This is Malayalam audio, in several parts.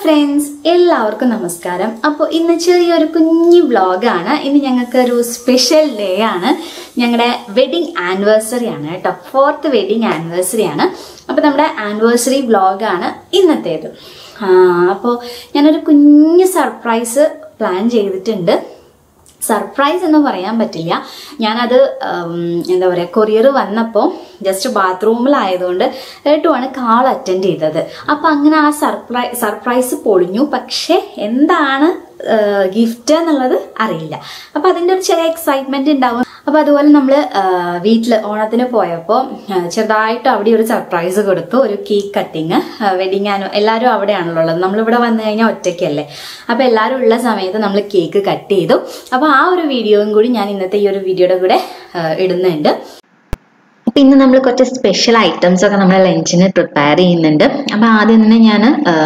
ഫ്രണ്ട്സ് എല്ലാവർക്കും നമസ്കാരം അപ്പോൾ ഇന്ന് ചെറിയൊരു കുഞ്ഞു വ്ളോഗാണ് ഇന്ന് ഞങ്ങൾക്ക് ഒരു സ്പെഷ്യൽ ഡേ ആണ് ഞങ്ങളുടെ വെഡിങ് ആനിവേഴ്സറി ആണ് കേട്ടോ ഫോർത്ത് വെഡിങ് ആനിവേഴ്സറി ആണ് അപ്പോൾ നമ്മുടെ ആനിവേഴ്സറി വ്ളോഗാണ് ഇന്നത്തേത് അപ്പോൾ ഞാനൊരു കുഞ്ഞു സർപ്രൈസ് പ്ലാൻ ചെയ്തിട്ടുണ്ട് സർപ്രൈസ് എന്ന് പറയാൻ പറ്റില്ല ഞാനത് ഉം, എന്താ പറയുക കൊറിയർ വന്നപ്പോൾ ജസ്റ്റ് ബാത്റൂമിലായതുകൊണ്ട് ഏട്ടുമാണ് കാൾ അറ്റൻഡ് ചെയ്തത് അപ്പം അങ്ങനെ ആ സർപ്രൈ സർപ്രൈസ് പൊളിഞ്ഞു പക്ഷേ എന്താണ് ഗിഫ്റ്റ് എന്നുള്ളത് അറിയില്ല അപ്പം അതിൻ്റെ ഒരു ചെറിയ എക്സൈറ്റ്മെൻറ്റ് ഉണ്ടാവും അപ്പോൾ അതുപോലെ നമ്മൾ വീട്ടിൽ ഓണത്തിന് പോയപ്പോൾ ചെറുതായിട്ട് അവിടെ ഒരു സർപ്രൈസ് കൊടുത്തു ഒരു കേക്ക് കട്ടിങ് വെഡിങ് ആനു എല്ലാവരും അവിടെയാണല്ലോ ഉള്ളത് നമ്മളിവിടെ വന്നു കഴിഞ്ഞാൽ ഒറ്റയ്ക്കല്ലേ അപ്പോൾ എല്ലാവരും ഉള്ള സമയത്ത് നമ്മൾ കേക്ക് കട്ട് ചെയ്തു അപ്പോൾ ആ ഒരു വീഡിയോയും കൂടി ഞാൻ ഇന്നത്തെ ഈ ഒരു വീഡിയോയുടെ കൂടെ ആ, ഇടുന്നുണ്ട് അപ്പൊ ഇന്ന് നമ്മൾ കുറച്ച് സ്പെഷ്യൽ ഐറ്റംസ് ഒക്കെ നമ്മുടെ ലഞ്ചിന് പ്രിപ്പയർ ചെയ്യുന്നുണ്ട് അപ്പൊ ആദ്യം തന്നെ ഞാൻ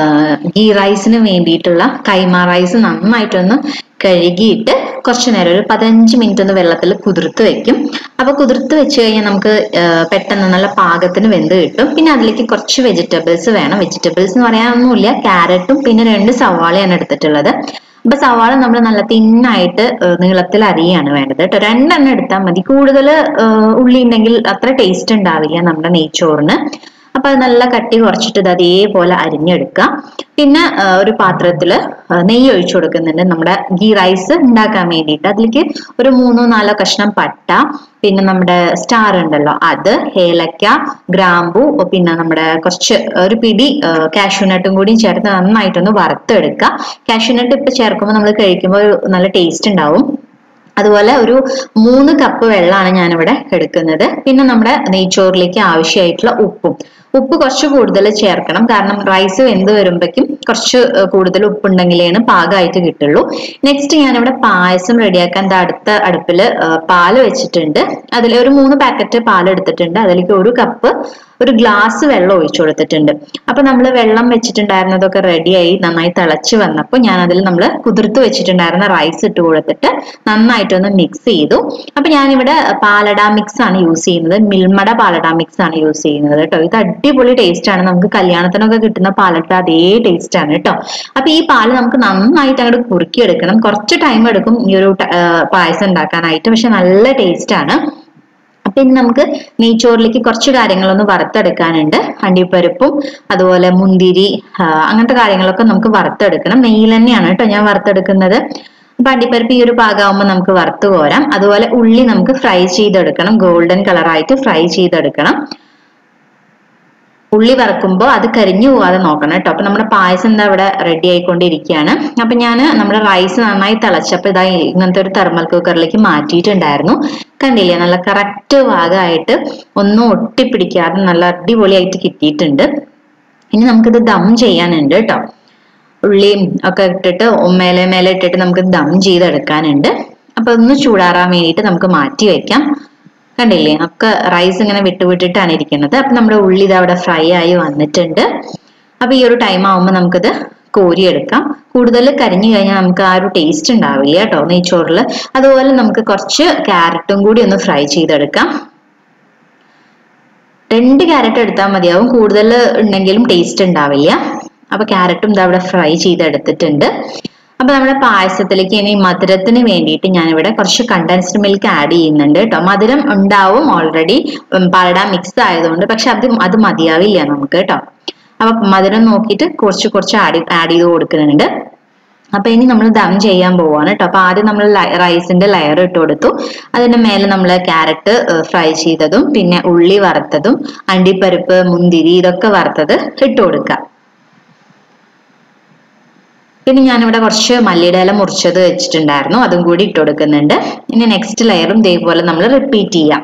ഗീ റൈസിന് വേണ്ടിയിട്ടുള്ള കൈമ റൈസ് നന്നായിട്ടൊന്ന് കഴുകിയിട്ട് കുറച്ച് നേരം ഒരു പതിനഞ്ച് മിനിറ്റ് ഒന്ന് വെള്ളത്തിൽ കുതിർത്ത് വെക്കും അപ്പൊ കുതിർത്ത് വെച്ച് കഴിഞ്ഞാൽ നമുക്ക് ആ, പെട്ടെന്ന് നല്ല പാകത്തിന് വെന്ത് കിട്ടും പിന്നെ അതിലേക്ക് കുറച്ച് വെജിറ്റബിൾസ് വേണം വെജിറ്റബിൾസ് എന്ന് പറയാനൊന്നുമില്ല ക്യാരറ്റും പിന്നെ രണ്ട് സവാളയാണ് എടുത്തിട്ടുള്ളത് അപ്പൊ സവാള നമ്മൾ നല്ല തിന്നായിട്ട് നീളത്തിൽ അരിയാണ് വേണ്ടത് കേട്ടോ രണ്ടെണ്ണം എടുത്താൽ മതി കൂടുതൽ ഉള്ളി ഉണ്ടെങ്കിൽ അത്ര ടേസ്റ്റ് ഉണ്ടാവില്ല നമ്മുടെ നെയ്ച്ചോറിന് അപ്പൊ അത് നല്ല കട്ടി കുറച്ചിട്ട് ഇത് അതേപോലെ അരിഞ്ഞെടുക്കാം പിന്നെ ആ, ഒരു പാത്രത്തിൽ നെയ്യ് ഒഴിച്ചു കൊടുക്കുന്നുണ്ട് നമ്മുടെ ഗീ റൈസ് ഉണ്ടാക്കാൻ വേണ്ടിയിട്ട് അതിലേക്ക് ഒരു മൂന്നോ നാലോ കഷ്ണം പട്ട പിന്നെ നമ്മുടെ സ്റ്റാർ ഉണ്ടല്ലോ അത് ഏലക്ക ഗ്രാമ്പു പിന്നെ നമ്മുടെ കുറച്ച് ഒരു പിടി കാഷ്യൂനട്ടും കൂടി ചേർത്ത് നന്നായിട്ടൊന്ന് വറുത്തെടുക്കുക കാഷ്യൂനട്ട് ഇപ്പൊ ചേർക്കുമ്പോൾ നമ്മൾ കഴിക്കുമ്പോൾ ഒരു നല്ല ടേസ്റ്റ് ഉണ്ടാവും അതുപോലെ ഒരു മൂന്ന് കപ്പ് വെള്ളമാണ് ഞാനിവിടെ എടുക്കുന്നത് പിന്നെ നമ്മുടെ നെയ്ച്ചോറിലേക്ക് ആവശ്യമായിട്ടുള്ള ഉപ്പും ഉപ്പ് കുറച്ച് കൂടുതൽ ചേർക്കണം കാരണം റൈസ് വെന്ത് വരുമ്പോഴേക്കും കുറച്ച് ഏർ കൂടുതൽ ഉപ്പുണ്ടെങ്കിലാണ് പാകമായിട്ട് കിട്ടുള്ളൂ നെക്സ്റ്റ് ഞാനിവിടെ പായസം റെഡിയാക്കാൻ ദാ അടുത്ത അടുപ്പിൽ പാല് വെച്ചിട്ടുണ്ട് അതിൽ ഒരു മൂന്ന് പാക്കറ്റ് പാൽ എടുത്തിട്ടുണ്ട് അതിലേക്ക് ഒരു കപ്പ് ഒരു ഗ്ലാസ് വെള്ളം ഒഴിച്ചു കൊടുത്തിട്ടുണ്ട് അപ്പൊ നമ്മൾ വെള്ളം വെച്ചിട്ടുണ്ടായിരുന്നതൊക്കെ റെഡിയായി നന്നായി തിളച്ച് വന്നപ്പോൾ ഞാൻ അതിൽ നമ്മൾ കുതിർത്ത് വെച്ചിട്ടുണ്ടായിരുന്ന റൈസ് ഇട്ട് കൊടുത്തിട്ട് നന്നായിട്ടൊന്ന് മിക്സ് ചെയ്തു അപ്പൊ ഞാനിവിടെ പാലട മിക്സ് ആണ് യൂസ് ചെയ്യുന്നത് മിൽമട പാലട മിക്സ് ആണ് യൂസ് ചെയ്യുന്നത് കേട്ടോ ഇത് അടിപൊളി ടേസ്റ്റ് ആണ് നമുക്ക് കല്യാണത്തിനൊക്കെ കിട്ടുന്ന പാലട അതേ ടേസ്റ്റ് ആണ് കേട്ടോ അപ്പൊ ഈ പാല് നമുക്ക് നന്നായിട്ട് അങ്ങോട്ട് കുറുക്കിയെടുക്കണം കുറച്ച് ടൈം എടുക്കും ഈ ഒരു ട- ആ, പായസം ഉണ്ടാക്കാനായിട്ട് പക്ഷെ നല്ല ടേസ്റ്റ് ആണ് അപ്പൊ ഇനി നമുക്ക് നെയ്ച്ചോറിലേക്ക് കുറച്ച് കാര്യങ്ങളൊന്ന് വറുത്തെടുക്കാനുണ്ട് അണ്ടിപ്പരിപ്പും അതുപോലെ മുന്തിരി ആ, അങ്ങനത്തെ കാര്യങ്ങളൊക്കെ നമുക്ക് വറുത്തെടുക്കണം നെയ്യിൽ തന്നെയാണ് കേട്ടോ ഞാൻ വറുത്തെടുക്കുന്നത് അപ്പൊ അണ്ടിപ്പരിപ്പ് ഈ ഒരു പാകമാകുമ്പോൾ നമുക്ക് വറുത്ത് കോരാം അതുപോലെ ഉള്ളി നമുക്ക് ഫ്രൈ ചെയ്തെടുക്കണം ഗോൾഡൻ കളറായിട്ട് ഫ്രൈ ചെയ്തെടുക്കണം ഉള്ളി വറക്കുമ്പോൾ അത് കരിഞ്ഞു പോവാതെ നോക്കണം കേട്ടോ അപ്പൊ നമ്മുടെ പായസം എന്താ ഇവിടെ റെഡി ആയിക്കൊണ്ടിരിക്കുകയാണ് അപ്പൊ ഞാൻ നമ്മുടെ റൈസ് നന്നായി തിളച്ചപ്പോൾ ഇതാ ഇങ്ങനത്തെ ഒരു തെർമൽ കുക്കറിലേക്ക് മാറ്റിയിട്ടുണ്ടായിരുന്നു കണ്ടില്ലേ നല്ല കറക്റ്റ് ഭാഗമായിട്ട് ഒന്നും ഒട്ടിപ്പിടിക്കാതെ നല്ല അടിപൊളിയായിട്ട് കിട്ടിയിട്ടുണ്ട് ഇനി നമുക്കിത് ദം ചെയ്യാനുണ്ട് കേട്ടോ ഉള്ളിയും ഒക്കെ ഇട്ടിട്ട് മേലെ മേലെ ഇട്ടിട്ട് നമുക്ക് ദം ചെയ്തെടുക്കാനുണ്ട് അപ്പൊ ഒന്ന് ചൂടാറാൻ വേണ്ടിയിട്ട് നമുക്ക് മാറ്റി വെക്കാം കണ്ടില്ലേ ഒക്കെ റൈസ് ഇങ്ങനെ വിട്ടുവിട്ടിട്ടാണ് ഇരിക്കുന്നത് അപ്പൊ നമ്മുടെ ഉള്ളി ഇത് അവിടെ ഫ്രൈ ആയി വന്നിട്ടുണ്ട് അപ്പൊ ഈ ഒരു ടൈം ആവുമ്പോൾ നമുക്കിത് കോരിയെടുക്കാം കൂടുതൽ കരിഞ്ഞു കഴിഞ്ഞാൽ നമുക്ക് ആ ഒരു ടേസ്റ്റ് ഉണ്ടാവില്ല കേട്ടോ നെയ്ച്ചോറിൽ അതുപോലെ നമുക്ക് കുറച്ച് ക്യാരറ്റും കൂടി ഒന്ന് ഫ്രൈ ചെയ്തെടുക്കാം രണ്ട് ക്യാരറ്റ് എടുത്താൽ മതിയാവും കൂടുതൽ ഉണ്ടെങ്കിലും ടേസ്റ്റ് ഉണ്ടാവില്ല അപ്പൊ ക്യാരറ്റും ഇതാ ഇവിടെ ഫ്രൈ ചെയ്തെടുത്തിട്ടുണ്ട് അപ്പൊ നമ്മുടെ പായസത്തിലേക്ക് ഇനി മധുരത്തിന് വേണ്ടിയിട്ട് ഞാനിവിടെ കുറച്ച് കണ്ടൻസ്ഡ് മിൽക്ക് ആഡ് ചെയ്യുന്നുണ്ട് കേട്ടോ മധുരം ഉണ്ടാവും ഓൾറെഡി പാലട മിക്സ് ആയതുകൊണ്ട് പക്ഷെ അത് അത് മതിയാവില്ല നമുക്ക് കേട്ടോ അപ്പൊ മധുരം നോക്കിയിട്ട് കുറച്ച് കുറച്ച് ആഡ് ആഡ് ചെയ്ത് കൊടുക്കുന്നുണ്ട് അപ്പൊ ഇനി നമ്മൾ ദം ചെയ്യാൻ പോവാണ് കേട്ടോ അപ്പൊ ആദ്യം നമ്മൾ റൈസിന്റെ ലെയർ ഇട്ട് കൊടുത്തു അതിന്റെ മേലെ നമ്മൾ ക്യാരറ്റ് ഫ്രൈ ചെയ്തതും പിന്നെ ഉള്ളി വറുത്തതും അണ്ടിപ്പരിപ്പ് മുന്തിരി ഇതൊക്കെ വറുത്തത് ഇട്ട് കൊടുക്കുക പിന്നെ ഞാനിവിടെ കുറച്ച് മല്ലിയുടെ ഇല മുറിച്ചത് വെച്ചിട്ടുണ്ടായിരുന്നു അതും കൂടി ഇട്ട് കൊടുക്കുന്നുണ്ട് ഇനി നെക്സ്റ്റ് ലെയറും ഇതേപോലെ നമ്മൾ റിപ്പീറ്റ് ചെയ്യാം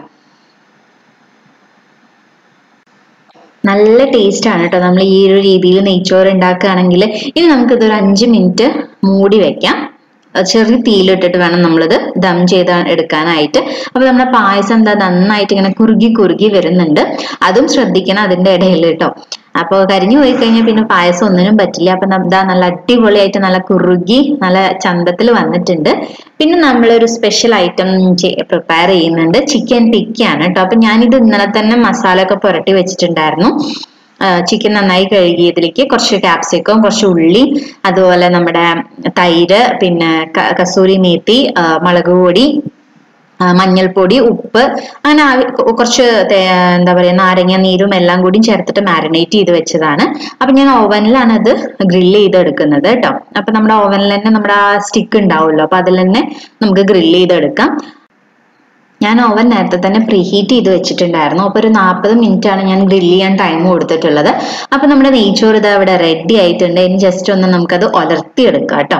നല്ല ടേസ്റ്റ് ആണ് കേട്ടോ നമ്മൾ ഈ ഒരു രീതിയിൽ നെയ്ച്ചോറ് ഉണ്ടാക്കുകയാണെങ്കിൽ ഇനി നമുക്കിത് ഒരു അഞ്ച് മിനിറ്റ് മൂടി വെക്കാം അത് ചെറിയ തീയിലിട്ടിട്ട് വേണം നമ്മളിത് ദം ചെയ്ത് എടുക്കാനായിട്ട് അപ്പൊ നമ്മുടെ പായസം എന്താ നന്നായിട്ട് ഇങ്ങനെ കുറുകി കുറുകി വരുന്നുണ്ട് അതും ശ്രദ്ധിക്കണം അതിന്റെ ഇടയിൽ കേട്ടോ അപ്പൊ കരിഞ്ഞു പോയി കഴിഞ്ഞാൽ പിന്നെ പായസം ഒന്നിനും പറ്റില്ല അപ്പൊ നം- ദാ നല്ല അടിപൊളിയായിട്ട് നല്ല കുറുകി നല്ല ചന്തത്തിൽ വന്നിട്ടുണ്ട് പിന്നെ നമ്മളൊരു സ്പെഷ്യൽ ഐറ്റം പ്രിപ്പയർ ചെയ്യുന്നുണ്ട് ചിക്കൻ ടിക്കയാണ് കേട്ടോ അപ്പൊ ഞാനിത് ഇന്നലെ തന്നെ മസാല ഒക്കെ പുരട്ടി വെച്ചിട്ടുണ്ടായിരുന്നു ചിക്കൻ നന്നായി കഴുകിയതിലേക്ക് കുറച്ച് ക്യാപ്സിക്കം കുറച്ച് ഉള്ളി അതുപോലെ നമ്മുടെ തൈര് പിന്നെ ക- കസൂരി മേത്തി ആ, മുളക് പൊടി ആ, മഞ്ഞൾപ്പൊടി ഉപ്പ് അങ്ങനെ ആവി- കൊ- കുറച്ച് തേ- എന്താ പറയാ നാരങ്ങ നീരും എല്ലാം കൂടി ചേർത്തിട്ട് മാരിനേറ്റ് ചെയ്ത് വെച്ചതാണ് അപ്പൊ ഞാൻ ഓവനിലാണ് അത് ഗ്രില്ല് ചെയ്തെടുക്കുന്നത് കേട്ടോ അപ്പൊ നമ്മുടെ ഓവനിൽ തന്നെ നമ്മുടെ ആ സ്റ്റിക്ക് ഉണ്ടാവുമല്ലോ അപ്പൊ അതിൽ തന്നെ നമുക്ക് ഗ്രില്ല് ചെയ്തെടുക്കാം ഞാൻ ഓവൻ നേരത്തെ തന്നെ പ്രീഹീറ്റ് ചെയ്ത് വെച്ചിട്ടുണ്ടായിരുന്നു അപ്പൊ ഒരു നാൽപ്പത് മിനിറ്റ് ആണ് ഞാൻ ഗ്രില്ല് ചെയ്യാൻ ടൈം കൊടുത്തിട്ടുള്ളത് അപ്പൊ നമ്മുടെ നെയ്ച്ചോറ് ഇത് അവിടെ റെഡി ആയിട്ടുണ്ട് ഇനി ജസ്റ്റ് ഒന്ന് നമുക്കത് ഒലർത്തിയെടുക്കാം കേട്ടോ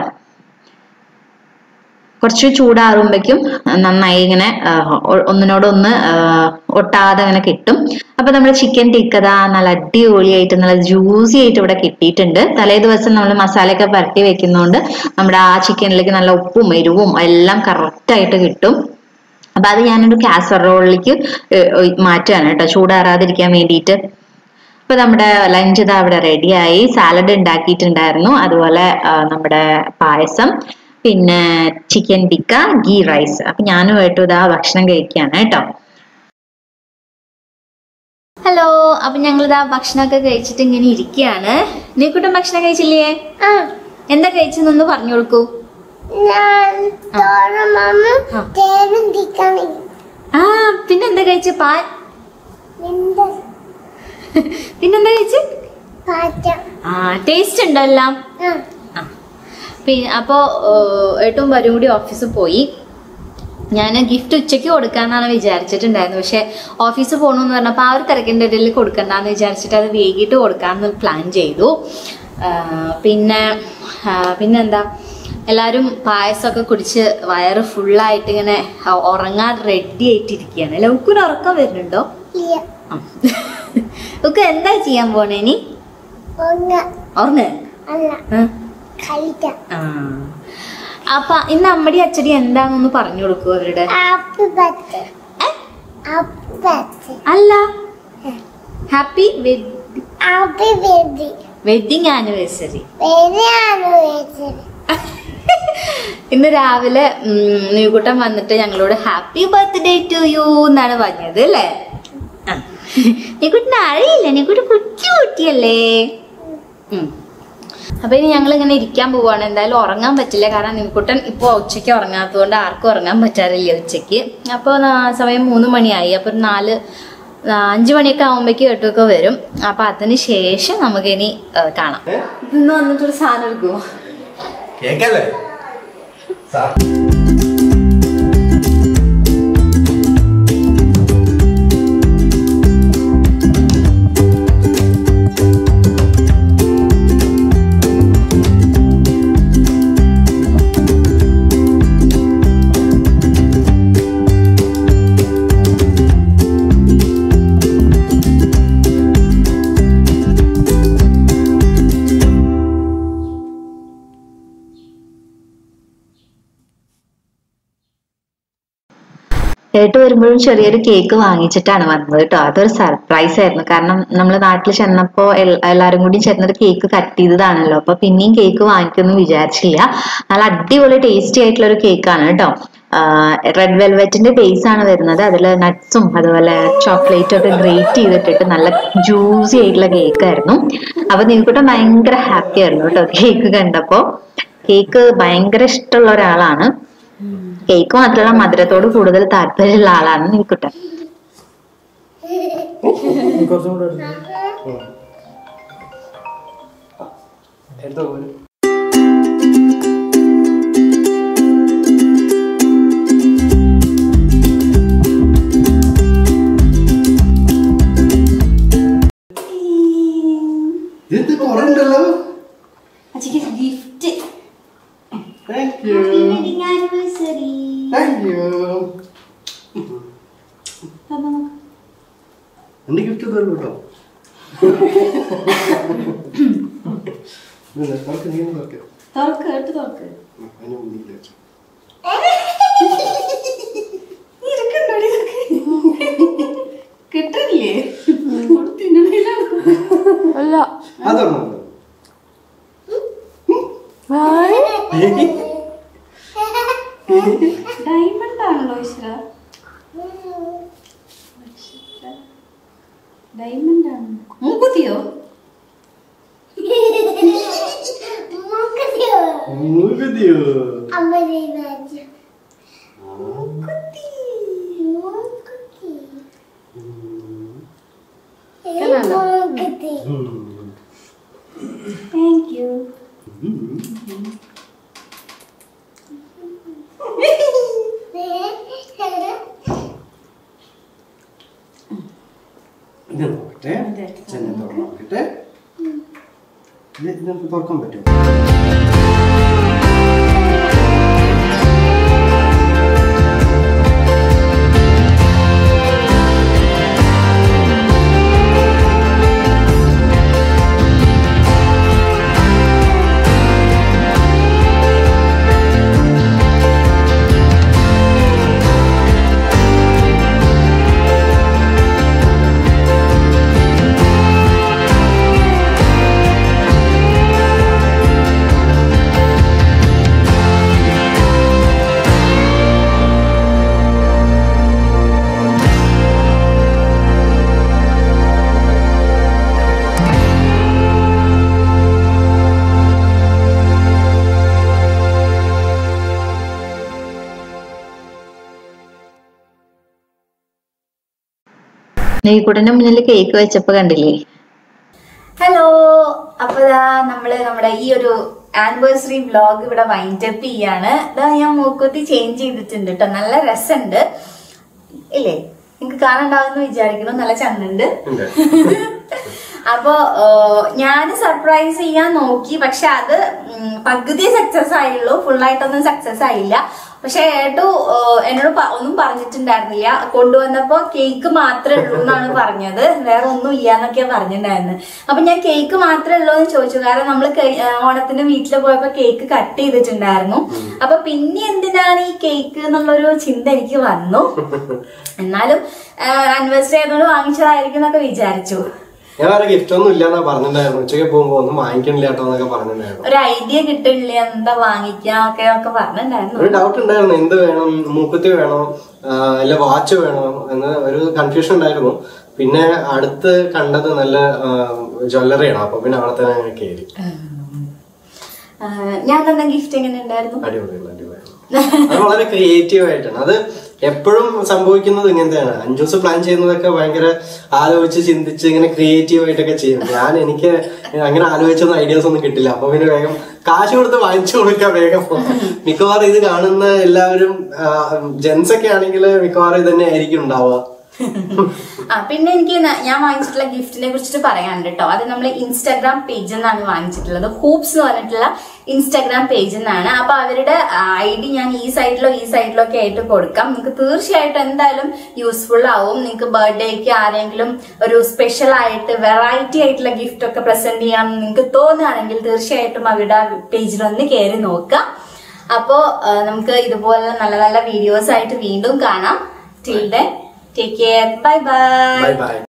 കുറച്ച് ചൂടാറുമ്പോഴേക്കും നന്നായി ഇങ്ങനെ ആ, ഒ- ഒന്നിനോടൊന്ന് ആ, ഒട്ടാതെ അങ്ങനെ കിട്ടും അപ്പൊ നമ്മുടെ ചിക്കൻ ടിക്കത നല്ല അടിപൊളിയായിട്ട് നല്ല ജ്യൂസി ആയിട്ട് ഇവിടെ കിട്ടിയിട്ടുണ്ട് തലേ ദിവസം നമ്മൾ മസാലയൊക്കെ പരട്ടി വെക്കുന്നതുകൊണ്ട് നമ്മുടെ ആ ചിക്കനിലേക്ക് നല്ല ഉപ്പും എരിവും എല്ലാം കറക്റ്റ് ആയിട്ട് കിട്ടും അപ്പൊ അത് ഞാനൊരു കാസറോളിലേക്ക് മാറ്റുകയാണ് കേട്ടോ ചൂടാറാതിരിക്കാൻ വേണ്ടിയിട്ട് ഇപ്പൊ നമ്മുടെ ലഞ്ച് ഇതാ അവിടെ റെഡിയായി സാലഡ് ഉണ്ടാക്കിയിട്ടുണ്ടായിരുന്നു അതുപോലെ ആ, നമ്മുടെ പായസം പിന്നെ ചിക്കൻ ടിക്ക ഗീ റൈസ് അപ്പൊ ഞാനുമായിട്ട് ഇതാ ഭക്ഷണം കഴിക്കുകയാണ് കേട്ടോ ഹലോ അപ്പൊ ഞങ്ങളിതാ ഭക്ഷണമൊക്കെ കഴിച്ചിട്ട് ഇങ്ങനെ ഇരിക്കുകയാണ് നീക്കുട്ടൻ ഭക്ഷണം കഴിച്ചില്ലേ ആ എന്താ കഴിച്ചെന്നൊന്ന് പറഞ്ഞു കൊടുക്കൂ ഞാൻ തോറമ്മ ആ. തേനും തിക്കാണ് ആ പിന്നെന്താ കഴിച്ച പാൽ എന്താ പിന്നെന്താ കഴിച്ച് പാറ്റ ആ ടേസ്റ്റ് ഉണ്ടോ എല്ലാം ആ ആ പിന്നെ അപ്പോൾ ഏട്ടും വരും കൂടി ഓഫീസിൽ പോയി ഞാൻ ഗിഫ്റ്റ് ഉച്ചയ്ക്ക് കൊടുക്കാന്നാണ് വിചാരിച്ചിട്ടുണ്ടായിരുന്നു പക്ഷെ ഓഫീസിൽ പോകണമെന്ന് പറഞ്ഞപ്പോൾ ആ ഒരു തിരക്കിൻ്റെ ഇടയിൽ കൊടുക്കണ്ടെന്ന് വിചാരിച്ചിട്ട് അത് വൈകിട്ട് കൊടുക്കാമെന്ന് പ്ലാൻ ചെയ്തു ആ, പിന്നെ ആ, പിന്നെന്താ എല്ലാവരും പായസമൊക്കെ കുടിച്ച് വയറ് ഫുള്ളായിട്ട് ഇങ്ങനെ ഉറങ്ങാൻ റെഡി ആയിട്ടിരിക്കുകയാണ് അല്ല ഉക്കിന് ഉറക്കം വരുന്നുണ്ടോ ഇല്ല ആ. ഉക്ക് എന്താ ചെയ്യാൻ പോണേ ഇനി ഒന്ന ഉറങ്ങ അല്ല കളിക്കാം ആ അപ്പൊ ഇന്ന് അമ്മടി അച്ചടി എന്താണെന്നൊന്ന് പറഞ്ഞു കൊടുക്കൂ അവരുടെ ഹാപ്പി ബർത്ത്ഡേ ഏ? ഹാപ്പി ബർത്ത്ഡേ അല്ല happy happy baby wedding anniversary വേറെ ആനിവേഴ്സറി ഇന്ന് രാവിലെ ഉം, നീക്കുട്ടൻ വന്നിട്ട് ഞങ്ങളോട് ഹാപ്പി ബർത്ത്ഡേ ടു യു എന്നാണ് പറഞ്ഞത് അല്ലേ ആ. നീക്കുട്ടിന് അറിയില്ല നീക്കുട്ടി കൊച്ചു കുട്ടിയല്ലേ ഉം. അപ്പൊ ഇനി ഞങ്ങൾ ഇങ്ങനെ ഇരിക്കാൻ പോവാണ് എന്തായാലും ഉറങ്ങാൻ പറ്റില്ല കാരണം നിൻകുട്ടൻ ഇപ്പോൾ ഉച്ചയ്ക്ക് ഉറങ്ങാത്തതുകൊണ്ട് ആർക്കും ഉറങ്ങാൻ പറ്റാറില്ല ഉച്ചയ്ക്ക് അപ്പോൾ സമയം മൂന്ന് മണിയായി അപ്പോൾ ഒരു നാല് ആ, അഞ്ച് മണിയൊക്കെ ആകുമ്പോഴേക്ക് കേട്ടൊക്കെ വരും അപ്പൊ അതിന് ശേഷം നമുക്കിനി ആ, കാണാം ഇന്ന് വന്നിട്ടൊരു സാധനം എടുക്കുമോ കേക്കല്ലേ സാ- ഏട്ട് വരുമ്പോഴും ചെറിയൊരു കേക്ക് വാങ്ങിച്ചിട്ടാണ് വന്നത് കേട്ടോ അതൊരു സർപ്രൈസ് ആയിരുന്നു കാരണം നമ്മൾ നാട്ടിൽ ചെന്നപ്പോ എൽ- എല്ലാരും കൂടി ചെന്നൊരു കേക്ക് കട്ട് ചെയ്തതാണല്ലോ അപ്പൊ പിന്നെയും കേക്ക് വാങ്ങിക്കുമെന്ന് വിചാരിച്ചില്ല നല്ല അടിപൊളി ടേസ്റ്റി ആയിട്ടുള്ള ഒരു കേക്കാണ് കേട്ടോ റെഡ് വെൽവെറ്റിന്റെ ബേസ് ആണ് വരുന്നത് അതിൽ നട്ട്സും അതുപോലെ ചോക്ലേറ്റും ഒക്കെ ഗ്രേറ്റ് ചെയ്തിട്ടിട്ട് നല്ല ജ്യൂസി ആയിട്ടുള്ള കേക്ക് ആയിരുന്നു അപ്പൊ നിങ്ങൾക്കൂട്ടം ഭയങ്കര ഹാപ്പി ആയിരുന്നു കേട്ടോ കേക്ക് കണ്ടപ്പോ കേക്ക് ഭയങ്കര ഇഷ്ടമുള്ള ഒരാളാണ് കേക്ക് മാത്രമല്ല മധുരത്തോട് കൂടുതൽ താല്പര്യമുള്ള ആളാണ് നിൽക്കട്ടെ കുറച്ചും കൂടെ എടുക്ക്. ഉം. എടുത്തോ പോര്. ഇത് കുറെ ഉണ്ടല്ലോ gift thank you anniversary thank you എന്റെ ഗിഫ്റ്റ് തരും കേട്ടോ ഇല്ല, തുറക്ക്, നീ ഒന്ന് തുറക്ക്. തുറക്ക് എടുത്ത് തുറക്ക് ഉം, അതിന് മുന്നിൽ വെച്ചോ. കിട്ടില്ലേ അതൊരെണ്ണം ഉണ്ട്. ഡയമണ്ട് ആണല്ലോ ഈശ്വര ഡയമണ്ട് ആണ് മൂക്കുത്തിയോ മൂക്കുത്തിയോ മൂക്കുത്തിയോ അമ്മയുടെ രാജ്യം മൂക്കുത്തി മൂക്കുത്തി കണ്ടോ? മൂക്കുത്തി താങ്ക് യു ഇത് നോക്കട്ടെ ചെന്നെ തുറന്ന് നോക്കട്ടെ ഇത് ഇത് നമുക്ക് തുറക്കാൻ പറ്റുമോ നെയ്ക്കൂട്ടന്റെ മുന്നിൽ കേക്ക് വെച്ചപ്പോ കണ്ടില്ലേ ഹലോ അപ്പൊ ദാ നമ്മള് നമ്മുടെ ഈ ഒരു ആനിവേഴ്സറി വ്ലോഗ് ഇവിടെ വൈൻഡ് അപ്പ് ചെയ്യാണ് ഇതാ ഞാൻ മൂക്കുത്തി ചേഞ്ച് ചെയ്തിട്ടുണ്ട് കേട്ടോ നല്ല രസമുണ്ട് ഇല്ലേ നിങ്ങക്ക് കാണണ്ടാവുന്ന വിചാരിക്കുന്നു നല്ല ചന്നുണ്ട് ഉണ്ട് അപ്പോ ഞാൻ സർപ്രൈസ് ചെയ്യാൻ നോക്കി പക്ഷെ അത് ഉം, പകുതി സക്സസ് ആയുള്ളൂ full ആയിട്ടൊന്നും സക്സസ് ആയില്ല പക്ഷെ ഏട്ടു ഏഹ്, എന്നോട് പ- ഒന്നും പറഞ്ഞിട്ടുണ്ടായിരുന്നില്ല കൊണ്ടുവന്നപ്പോ കേക്ക് മാത്രമേ ഉള്ളൂ എന്നാണ് പറഞ്ഞത് വേറെ ഒന്നും ഇല്ല എന്നൊക്കെയാ പറഞ്ഞിട്ടുണ്ടായിരുന്നത് അപ്പൊ ഞാൻ കേക്ക് മാത്രമേ ഉള്ളൂ എന്ന് ചോദിച്ചു കാരണം നമ്മൾ ഓണത്തിന് വീട്ടിൽ പോയപ്പോ കേക്ക് കട്ട് ചെയ്തിട്ടുണ്ടായിരുന്നു അപ്പൊ പിന്നെ എന്തിനാണ് ഈ കേക്ക് എന്നുള്ളൊരു ചിന്ത എനിക്ക് വന്നു എന്നാലും ആനിവേഴ്സറി ആയതുകൊണ്ട് വാങ്ങിച്ചതായിരിക്കും എന്നൊക്കെ വിചാരിച്ചു ഞാൻ വേറെ ഗിഫ്റ്റ് ഒന്നും ഇല്ലാന്നാ പറഞ്ഞിട്ടുണ്ടായിരുന്നു ഉച്ചയ്ക്ക് പോകുമ്പോ ഒന്നും വാങ്ങിക്കണില്ല കേട്ടോ എന്നൊക്കെ പറഞ്ഞിട്ടുണ്ടായിരുന്നു ഒരു ഐഡിയ കിട്ടില്ല എന്താ വാങ്ങിക്കാം ഒക്കെ ഒക്കെ പറഞ്ഞിട്ടുണ്ടായിരുന്നു ഒരു ഡൗട്ട് ഉണ്ടായിരുന്നു എന്ത് വേണം മൂക്കുത്തി വേണോ ആ, അല്ല വാച്ച് വേണോ എന്ന് ഒരു കൺഫ്യൂഷൻ ഉണ്ടായിരുന്നു പിന്നെ അടുത്ത് കണ്ടത് നല്ല ജ്വല്ലറിയാണ് അപ്പൊ പിന്നെ അവിടെ തന്നെ അങ്ങനെ കയറി ആ, ഞാൻ തന്ന ഗിഫ്റ്റ് എങ്ങനെ ഉണ്ടായിരുന്നു അടിപൊളിയാണ് അടിപൊളിയാണ് അത് വളരെ ക്രിയേറ്റീവ് ആയിട്ടാണ് അത് എപ്പോഴും സംഭവിക്കുന്നത് ഇങ്ങനത്തെയാണ് അഞ്ചു ദിവസം പ്ലാൻ ചെയ്യുന്നതൊക്കെ ഭയങ്കര ആലോചിച്ച് ചിന്തിച്ച് ഇങ്ങനെ ക്രിയേറ്റീവ് ആയിട്ടൊക്കെ ചെയ്യും ഞാൻ എനിക്ക് അങ്ങനെ ആലോചിച്ചൊന്നും ഐഡിയാസ് ഒന്നും കിട്ടില്ല അപ്പൊ പിന്നെ വേഗം കാശ് കൊടുത്ത് വാങ്ങിച്ചു കൊടുക്കാം വേഗം മിക്കവാറും ഇത് കാണുന്ന എല്ലാവരും ജെൻസ് ഒക്കെ ആണെങ്കിൽ മിക്കവാറും ഇത് തന്നെ ആയിരിക്കും ഉണ്ടാവുക ആ പിന്നെ എനിക്ക് ന- ഞാൻ വാങ്ങിച്ചിട്ടുള്ള ഗിഫ്റ്റിനെ കുറിച്ചിട്ട് പറയാനുണ്ട് കേട്ടോ അത് നമ്മൾ ഇൻസ്റ്റാഗ്രാം പേജിൽ നിന്നാണ് വാങ്ങിച്ചിട്ടുള്ളത് ഹൂപ്സ് എന്ന് പറഞ്ഞിട്ടുള്ള ഇൻസ്റ്റാഗ്രാം പേജിൽ നിന്നാണ് അപ്പൊ അവരുടെ ഐ ഡി ഞാൻ ഈ സൈഡിലോ ഈ സൈഡിലോ ഒക്കെ ആയിട്ട് കൊടുക്കാം നിങ്ങൾക്ക് തീർച്ചയായിട്ടും എന്തായാലും യൂസ്ഫുൾ ആവും നിങ്ങൾക്ക് ബർത്ത്ഡേക്ക് ആരെങ്കിലും ഒരു സ്പെഷ്യൽ ആയിട്ട് വെറൈറ്റി ആയിട്ടുള്ള ഗിഫ്റ്റ് ഒക്കെ പ്രസന്റ് ചെയ്യാൻ നിങ്ങൾക്ക് തോന്നുകയാണെങ്കിൽ തീർച്ചയായിട്ടും അവരുടെ പേജിൽ ഒന്ന് കയറി നോക്കാം അപ്പോ ആ, നമുക്ക് ഇതുപോലെ നല്ല നല്ല വീഡിയോസ് ആയിട്ട് വീണ്ടും കാണാം till then take care bye bye bye by